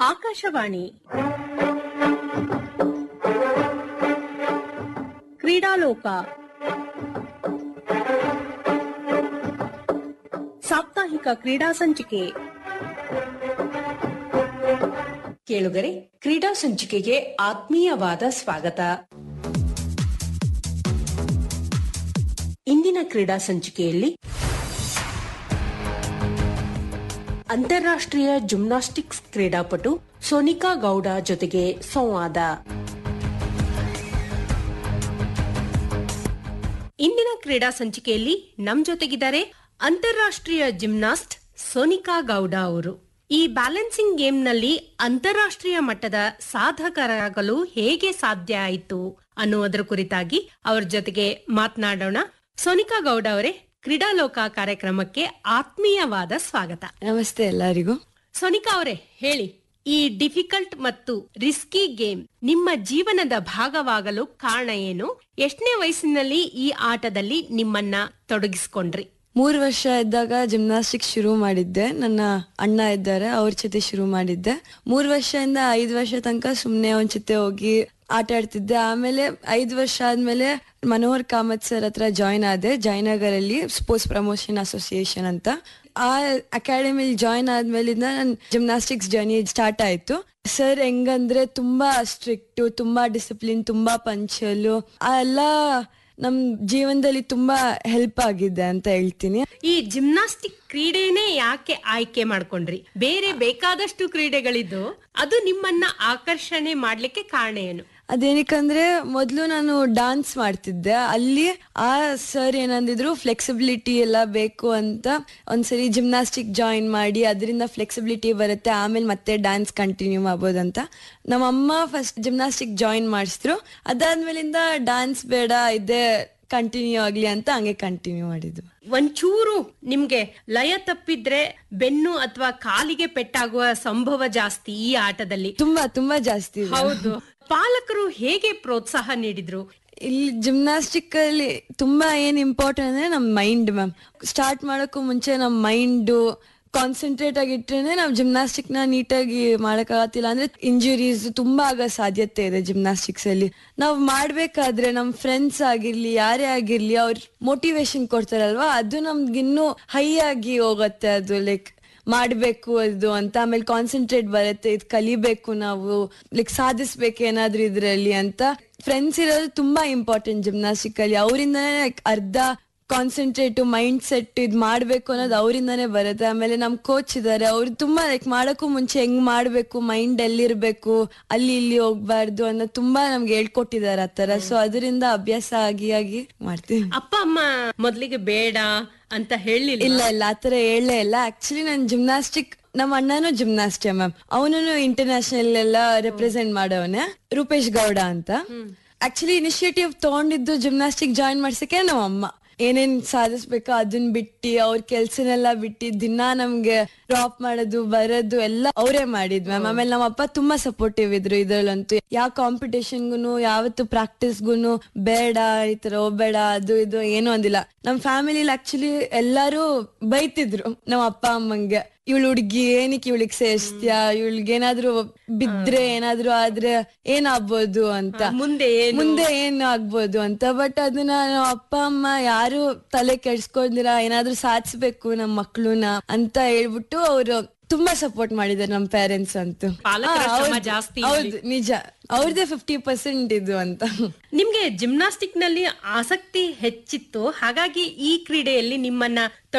ಆಕಾಶವಾಣಿ ಕ್ರೀಡಾಲೋಕ ಸಾಪ್ತಾಹಿಕ ಕ್ರೀಡಾ ಸಂಚಿಕೆ ಕೇಳುಗರೆ ಕ್ರೀಡಾ ಸಂಚಿಕೆಗೆ ಆತ್ಮೀಯವಾದ ಸ್ವಾಗತ ಇಂದಿನ ಕ್ರೀಡಾ ಸಂಚಿಕೆಯಲ್ಲಿ ಅಂತಾರಾಷ್ಟ್ರೀಯ ಜಿಮ್ನಾಸ್ಟಿಕ್ಸ್ ಕ್ರೀಡಾಪಟು ಸೋನಿಕಾ ಗೌಡ ಜೊತೆಗೆ ಸಂವಾದ ಇಂದಿನ ಕ್ರೀಡಾ ಸಂಚಿಕೆಯಲ್ಲಿ ನಮ್ ಜೊತೆಗಿದ್ದಾರೆ ಅಂತಾರಾಷ್ಟ್ರೀಯ ಜಿಮ್ನಾಸ್ಟ್ ಸೋನಿಕಾ ಗೌಡ ಅವರು ಈ ಬ್ಯಾಲೆನ್ಸಿಂಗ್ ಗೇಮ್ನಲ್ಲಿ ಅಂತಾರಾಷ್ಟ್ರೀಯ ಮಟ್ಟದ ಸಾಧಕರಾಗಲು ಹೇಗೆ ಸಾಧ್ಯ ಆಯಿತು ಅನ್ನುವುದರ ಕುರಿತಾಗಿ ಅವರ ಜೊತೆಗೆ ಮಾತನಾಡೋಣ ಸೋನಿಕಾ ಗೌಡ ಅವರೇ ಕ್ರೀಡಾಲೋಕ ಕಾರ್ಯಕ್ರಮಕ್ಕೆ ಆತ್ಮೀಯವಾದ ಸ್ವಾಗತ ನಮಸ್ತೆ ಎಲ್ಲರಿಗೂ ಸೋನಿಕಾ ಅವರೇ ಹೇಳಿ ಈ ಡಿಫಿಕಲ್ಟ್ ಮತ್ತು ರಿಸ್ಕಿ ಗೇಮ್ ನಿಮ್ಮ ಜೀವನದ ಭಾಗವಾಗಲು ಕಾರಣ ಏನು ಎಷ್ಟನೇ ವಯಸ್ಸಿನಲ್ಲಿ ಈ ಆಟದಲ್ಲಿ ನಿಮ್ಮನ್ನ ತೊಡಗಿಸ್ಕೊಂಡ್ರಿ ಮೂರು ವರ್ಷ ಇದ್ದಾಗ ಜಿಮ್ನಾಸ್ಟಿಕ್ಸ್ ಶುರು ಮಾಡಿದ್ದೆ ನನ್ನ ಅಣ್ಣ ಇದ್ದಾರೆ ಅವ್ರ ಜೊತೆ ಶುರು ಮಾಡಿದ್ದೆ ಮೂರು ವರ್ಷದಿಂದ ಐದು ವರ್ಷ ತನಕ ಸುಮ್ನೆ ಅವನ ಜೊತೆ ಹೋಗಿ ಆಟ ಆಡ್ತಿದ್ದೆ ಆಮೇಲೆ ಐದು ವರ್ಷ ಆದ್ಮೇಲೆ ಮನೋಹರ್ ಕಾಮತ್ ಸರ್ ಹತ್ರ ಜಾಯ್ನ್ ಆದೆ ಜಯನಗರಲ್ಲಿ ಸ್ಪೋರ್ಟ್ಸ್ ಪ್ರಮೋಷನ್ ಅಸೋಸಿಯೇಷನ್ ಅಂತ ಆ ಅಕಾಡೆಮಿಲಿ ಜಾಯ್ನ್ ಆದ್ಮೇಲಿಂದ ನನ್ನ ಜಿಮ್ನಾಸ್ಟಿಕ್ಸ್ ಜರ್ನಿ ಸ್ಟಾರ್ಟ್ ಆಯ್ತು ಸರ್ ಹೆಂಗಂದ್ರೆ ತುಂಬಾ ಸ್ಟ್ರಿಕ್ಟ್ ತುಂಬಾ ಡಿಸಿಪ್ಲಿನ್ ತುಂಬಾ ಪಂಚಲು ಆ ಎಲ್ಲ ನಮ್ ಜೀವನದಲ್ಲಿ ತುಂಬಾ ಹೆಲ್ಪ್ ಆಗಿದೆ ಅಂತ ಹೇಳ್ತೀನಿ ಈ ಜಿಮ್ನಾಸ್ಟಿಕ್ ಕ್ರೀಡೆನೇ ಯಾಕೆ ಆಯ್ಕೆ ಮಾಡ್ಕೊಂಡ್ರಿ ಬೇರೆ ಬೇಕಾದಷ್ಟು ಕ್ರೀಡೆಗಳಿದ್ದು ಅದು ನಿಮ್ಮನ್ನ ಆಕರ್ಷಣೆ ಮಾಡ್ಲಿಕ್ಕೆ ಕಾರಣ ಏನು ಅದೇನಕ್ಕಂದ್ರೆ ಮೊದಲು ನಾನು ಡಾನ್ಸ್ ಮಾಡ್ತಿದ್ದೆ ಅಲ್ಲಿ ಆ ಸರ್ ಏನಂದಿದ್ರು ಫ್ಲೆಕ್ಸಿಬಿಲಿಟಿ ಎಲ್ಲ ಬೇಕು ಅಂತ ಒಂದ್ಸರಿ ಜಿಮ್ನಾಸ್ಟಿಕ್ ಜಾಯಿನ್ ಮಾಡಿ ಅದರಿಂದ ಫ್ಲೆಕ್ಸಿಬಿಲಿಟಿ ಬರುತ್ತೆ ಆಮೇಲೆ ಮತ್ತೆ ಡ್ಯಾನ್ಸ್ ಕಂಟಿನ್ಯೂ ಮಾಡ್ಬೋದಂತ ನಮ್ಮಮ್ಮ ಫಸ್ಟ್ ಜಿಮ್ನಾಸ್ಟಿಕ್ ಜಾಯಿನ್ ಮಾಡಿಸಿದ್ರು ಅದಾದ್ಮೇಲಿಂದ ಡ್ಯಾನ್ಸ್ ಬೇಡ ಇದೇ ಕಂಟಿನ್ಯೂ ಆಗ್ಲಿ ಅಂತ ಹಂಗೆ ಕಂಟಿನ್ಯೂ ಮಾಡಿದ್ದು ಒಂಚೂರು ನಿಮ್ಗೆ ಲಯ ತಪ್ಪಿದ್ರೆ ಬೆನ್ನು ಅಥವಾ ಕಾಲಿಗೆ ಪೆಟ್ಟಾಗುವ ಸಂಭವ ಜಾಸ್ತಿ ಈ ಆಟದಲ್ಲಿ ತುಂಬಾ ತುಂಬಾ ಜಾಸ್ತಿ ಇದೆ. ಹೌದು ಪಾಲಕರು ಹೇಗೆ ಪ್ರೋತ್ಸಾಹ ನೀಡಿದ್ರು ಇಲ್ಲಿ ಜಿಮ್ನಾಸ್ಟಿಕ್ ಅಲ್ಲಿ ತುಂಬಾ ಏನ್ ಇಂಪಾರ್ಟೆಂಟ್ ಅಂದ್ರೆ ನಮ್ ಮೈಂಡ್ ಮ್ಯಾಮ್ ಸ್ಟಾರ್ಟ್ ಮಾಡೋಕ್ಕೂ ಮುಂಚೆ ನಮ್ ಮೈಂಡ್ ಕಾನ್ಸಂಟ್ರೇಟ್ ಆಗಿಟ್ರೇನೆ ನಾವು ಜಿಮ್ನಾಸ್ಟಿಕ್ ನ ನೀಟಾಗಿ ಮಾಡಕ್ಕಾಗತ್ತಿಲ್ಲ ಅಂದ್ರೆ ಇಂಜುರೀಸ್ ತುಂಬಾ ಆಗೋ ಸಾಧ್ಯತೆ ಇದೆ ಜಿಮ್ನಾಸ್ಟಿಕ್ಸ್ ಅಲ್ಲಿ ನಾವು ಮಾಡ್ಬೇಕಾದ್ರೆ ನಮ್ ಫ್ರೆಂಡ್ಸ್ ಆಗಿರ್ಲಿ ಯಾರೇ ಆಗಿರ್ಲಿ ಅವ್ರ ಮೋಟಿವೇಶನ್ ಕೊಡ್ತಾರಲ್ವಾ ಅದು ನಮ್ಗಿನ್ನೂ ಹೈ ಆಗಿ ಹೋಗುತ್ತೆ ಅದು ಲೈಕ್ ಮಾಡ್ಬೇಕು ಅದು ಅಂತ ಆಮೇಲೆ ಕಾನ್ಸಂಟ್ರೇಟ್ ಬರುತ್ತೆ ಇದು ಕಲಿಬೇಕು ನಾವು ಲೈಕ್ ಸಾಧಿಸ್ಬೇಕು ಏನಾದ್ರೂ ಇದ್ರಲ್ಲಿ ಅಂತ ಫ್ರೆಂಡ್ಸ್ ಇರೋದು ತುಂಬಾ ಇಂಪಾರ್ಟೆಂಟ್ ಜಿಮ್ನಾಸ್ಟಿಕ್ ಅಲ್ಲಿ ಅವರಿಂದನೇ ಅರ್ಧ ಕಾನ್ಸಂಟ್ರೇಟ್ ಮೈಂಡ್ ಸೆಟ್ ಇದ್ ಮಾಡ್ಬೇಕು ಅನ್ನೋದು ಅವರಿಂದಾನೇ ಬರುತ್ತೆ ಆಮೇಲೆ ನಮ್ ಕೋಚ್ ಇದಾರೆ ಅವ್ರು ತುಂಬಾ ಲೈಕ್ ಮಾಡಕ್ಕೂ ಮುಂಚೆ ಹೆಂಗ್ ಮಾಡ್ಬೇಕು ಮೈಂಡ್ ಎಲ್ಲಿರ್ಬೇಕು ಅಲ್ಲಿ ಇಲ್ಲಿ ಹೋಗ್ಬಾರ್ದು ಅನ್ನೋ ತುಂಬಾ ನಮ್ಗೆ ಹೇಳ್ಕೊಟ್ಟಿದ್ದಾರೆ ಆತರ ಸೊ ಅದರಿಂದ ಅಭ್ಯಾಸ ಆಗಿ ಆಗಿ ಮಾಡ್ತೀವಿ ಅಪ್ಪ ಅಮ್ಮ ಮೊದ್ಲಿಗೆ ಬೇಡ ಅಂತ ಹೇಳಿಲ್ಲ ಇಲ್ಲ ಇಲ್ಲ ಆತರ ಹೇಳಲೇ ಇಲ್ಲ ಆಕ್ಚುಲಿ ನಾನು ಜಿಮ್ನಾಸ್ಟಿಕ್ ನಮ್ಮ ಅಣ್ಣನೂ ಜಿಮ್ನಾಸ್ಟಿಯ ಮ್ಯಾಮ್ ಅವನು ಇಂಟರ್ನ್ಯಾಷನಲ್ ಎಲ್ಲ ರೆಪ್ರೆಸೆಂಟ್ ಮಾಡವನೆ ರೂಪೇಶ್ ಗೌಡ ಅಂತ ಆಕ್ಚುಲಿ ಇನಿಷಿಯೇಟಿವ್ ತಗೊಂಡಿದ್ದು ಜಿಮ್ನಾಸ್ಟಿಕ್ ಜಾಯಿನ್ ಮಾಡ್ಸಕ್ಕೆ ನಮ್ಮ ಅಮ್ಮ ಏನೇನ್ ಸಾಧಿಸ್ಬೇಕೋ ಅದನ್ನ ಬಿಟ್ಟು ಅವ್ರ ಕೆಲ್ಸನೆಲ್ಲ ಬಿಟ್ಟು ದಿನ ನಮ್ಗೆ ಡ್ರಾಪ್ ಮಾಡೋದು ಬರೋದು ಎಲ್ಲ ಅವರೇ ಮಾಡಿದ್ ಮ್ಯಾಮ್ ಆಮೇಲೆ ನಮ್ಮ ಅಪ್ಪ ತುಂಬಾ ಸಪೋರ್ಟಿವ್ ಇದ್ರು ಇದ್ರಲ್ಲಂತೂ ಯಾವ ಕಾಂಪಿಟೇಷನ್ಗುನು ಯಾವತ್ತು ಪ್ರಾಕ್ಟೀಸ್ಗುನು ಬೇಡ ಈ ತರ ಹೋಗ್ಬೇಡ ಅದು ಇದು ಏನೂ ಅಂದಿಲ್ಲ ನಮ್ ಫ್ಯಾಮಿಲಿಲಿ ಆಕ್ಚುಲಿ ಎಲ್ಲಾರು ಬೈತಿದ್ರು ನಮ್ಮ ಅಪ್ಪ ಅಮ್ಮಂಗೆ ಇವಳು ಹುಡ್ಗಿ ಏನಕ್ಕೆ ಇವಳಿಗೆ ಸೇರಿಸ್ತೀಯಾ ಇವಳಿಗೆ ಏನಾದ್ರು ಬಿದ್ರೆ ಏನಾದ್ರು ಆದ್ರೆ ಏನಾಗ್ಬೋದು ಅಂತ ಮುಂದೆ ಏನು? ಮುಂದೆ ಏನ್ ಆಗ್ಬೋದು ಅಂತ ಬಟ್ ಅದನ್ನ ನಮ್ಮ ಅಪ್ಪ ಅಮ್ಮ ಯಾರು ತಲೆ ಕೆಡ್ಸ್ಕೊಂಡಿರ ಏನಾದ್ರೂ ಸಾಧಿಸ್ಬೇಕು ನಮ್ಮ ಮಕ್ಳುನ ಅಂತ ಹೇಳ್ಬಿಟ್ಟು ಅವರು ತುಂಬಾ ಸಪೋರ್ಟ್ ಮಾಡಿದ್ದಾರೆ ನಮ್ಮ ಪೇರೆಂಟ್ಸ್ ಅಂತೂ ಪಾಲಕರ ಹಾ, ಶ್ರಮ ಹೌದು, ಜಾಸ್ತಿ ಹೌದು ನಿಜ ಅವ್ರದೇ ಫಿಫ್ಟಿ ಪರ್ಸೆಂಟ್ ಇದು ಅಂತ ನಿಮ್ಗೆ ಜಿಮ್ನಾಸ್ಟಿಕ್ ನಲ್ಲಿ ಆಸಕ್ತಿ ಹೆಚ್ಚಿತ್ತು ಹಾಗಾಗಿ ಈ ಕ್ರೀಡೆಯಲ್ಲಿ ನಿಮ್ಮನ್ನ